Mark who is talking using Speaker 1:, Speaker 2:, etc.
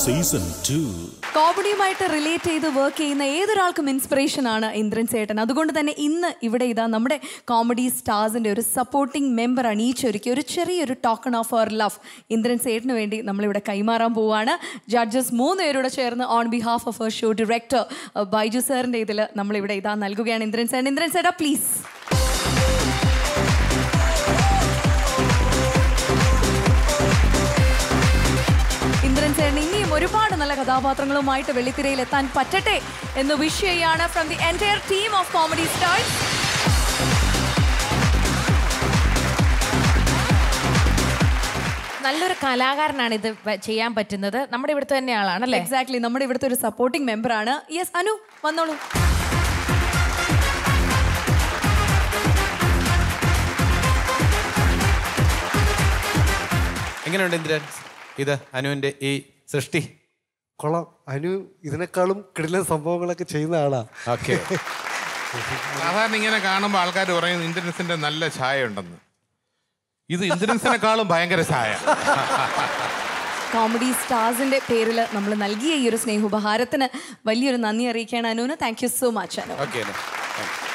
Speaker 1: season two
Speaker 2: കോമഡിയുമായിട്ട് relate ചെയ്ത് work ചെയ്യുന്ന ഏതൊരാൾക്കും ഇൻസ്പിറേഷൻ ആണ് ഇന്ദ്രൻ ചേട്ടൻ അതുകൊണ്ട് തന്നെ ഇന്ന് ഇവിടെ ഇതാ നമ്മുടെ കോമഡി സ്റ്റാർസിന്റെ ഒരു സപ്പോർട്ടിംഗ് മെമ്പർ അണിയിച്ചൊരുക്കി ഒരു ചെറിയൊരു token of our love Indran ചേട്ടന് വേണ്ടി നമ്മളിവിടെ കൈമാറാൻ പോവുകയാണ് ജഡ്ജസ് മൂന്ന് പേരോട് ചേർന്ന് on behalf of our show director Baiju സാറിന്റെ ഇതിൽ നമ്മളിവിടെ ഇതാ നൽകുകയാണ് ഇന്ദ്രൻ ചേട്ടൻ ഇന്ദ്രൻ ചേട്ടാ പ്ലീസ് ഇന്ദ്രൻ ചേട്ടൻ ഇനിയും ഒരുപാട് നല്ല കഥാപാത്രങ്ങളുമായിട്ട് വെള്ളിത്തിരയിൽ എത്താൻ പറ്റട്ടെ എന്ന് വിഷ് ചെയ്യാണ് from the entire team of comedy stars
Speaker 3: നല്ലൊരു കലാകാരനാണ് ഇത് വ- ചെയ്യാൻ പറ്റുന്നത് നമ്മുടെ ഇവിടുത്തെ തന്നെ ആളാണല്ലേ
Speaker 2: എക്സാക്ട്ലി നമ്മുടെ ഇവിടുത്തെ ഒരു സപ്പോർട്ടിംഗ് മെമ്പർ ആണ് യെസ് അനു വന്നോളൂ
Speaker 4: എങ്ങനെയുണ്ട് ഇന്ദ്രൻ ഇത് അനുവിന്റെ ഈ സൃഷ്ടി
Speaker 5: കൊള്ളാം അനു ഇതിനേക്കാളും കിടിലൻ സംഭവങ്ങളൊക്കെ ചെയ്യുന്ന ആളാ
Speaker 4: ഓക്കെ
Speaker 6: സാധാരണ ഇങ്ങനെ കാണുമ്പോൾ ആൾക്കാർ പറയുന്നത് ഇന്ദ്രൻസിന്റെ നല്ല ഛായ ഉണ്ടെന്ന് ഇത് ഇന്ദ്രൻസിനെക്കാളും ഭയങ്കര ഛായ
Speaker 2: കോമഡി സ്റ്റാർസിന്റെ പേരിൽ നമ്മൾ നൽകിയ ഈ ഒരു സ്നേഹോപഹാരത്തിന് വലിയൊരു നന്ദി അറിയിക്കുകയാണ് അനുവിന് thank you so much Anu
Speaker 4: okay